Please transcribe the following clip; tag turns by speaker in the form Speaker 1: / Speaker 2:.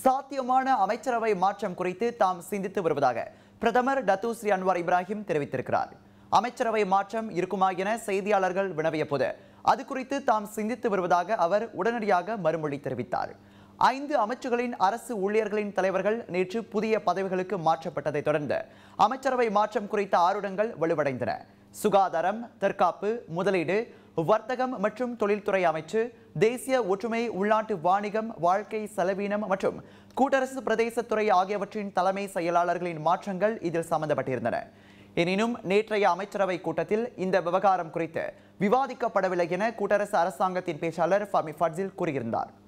Speaker 1: சாத்தியமான அமைச்சரவை மாற்றம் குறித்து தாம் சிந்தித்து வருவதாக பிரதமர் டத்தூஸ்ரீ அன்வார் இப்ராஹிம் தெரிவித்திருக்கிறார் அமைச்சரவை மாற்றம் இருக்குமா என செய்தியாளர்கள் வினவிய போது அது குறித்து தாம் சிந்தித்து வருவதாக அவர் உடனடியாக மறுமொழி தெரிவித்தார் ஐந்து அமைச்சுகளின் அரசு ஊழியர்களின் தலைவர்கள் நேற்று புதிய பதவிகளுக்கு மாற்றப்பட்டதை தொடர்ந்து அமைச்சரவை மாற்றம் குறித்த ஆருடங்கள் வலுவடைந்தன சுகாதாரம் தற்காப்பு முதலீடு வர்த்தகம் மற்றும் தொழில்துறை அமைச்சு தேசிய ஒற்றுமை உள்நாட்டு வாணிகம் வாழ்க்கை செலவீனம் மற்றும் கூட்டரசு பிரதேசத்துறை ஆகியவற்றின் தலைமை செயலாளர்களின் மாற்றங்கள் இதில் சம்பந்தப்பட்டிருந்தன எனினும் நேற்றைய அமைச்சரவை கூட்டத்தில் இந்த விவகாரம் குறித்து விவாதிக்கப்படவில்லை என கூட்டரசு அரசாங்கத்தின் பேச்சாளர் ஃபமி ஃபட்சில் கூறியிருந்தார்